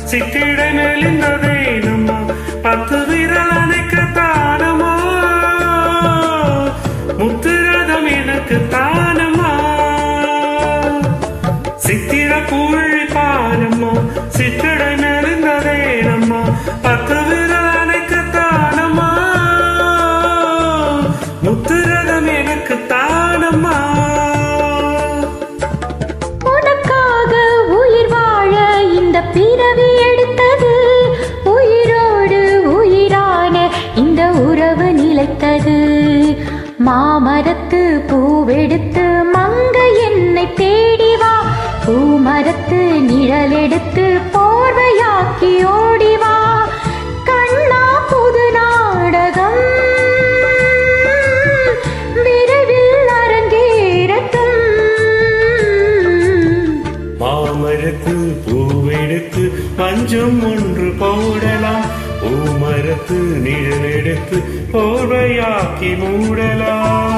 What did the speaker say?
சித்திடை மெலிந்ததே நம்மா பத்து விரல் அணைக்க தானமா முத்துரதம் எனக்கு தானமா சித்திர பூழி பாரம்மா சித்திடை மெலிந்ததே நம்மா பத்து விரல் அணைக்க தானமா முத்துரதம் எனக்கு தானமா உனக்காக உயிர் வாழ இந்த பிறவி எடுத்தது உயிரோடு உயிரான இந்த உறவு நிலைத்தது மாமரத்து பூவெடுத்து மங்க என்னை தேடி வா பூமரத்து நிழல் எடுத்து போர்வையாக்கி ஓடி வா கண்ணா புது நாடகம் விரைவில் அரங்கேறட்டும் மாமரத்து பூவெடுத்து பஞ்சம் ஒன்று போடலாம் பூமரத்து நிழலெடுத்து போர்வையாக்கி மூடலாம்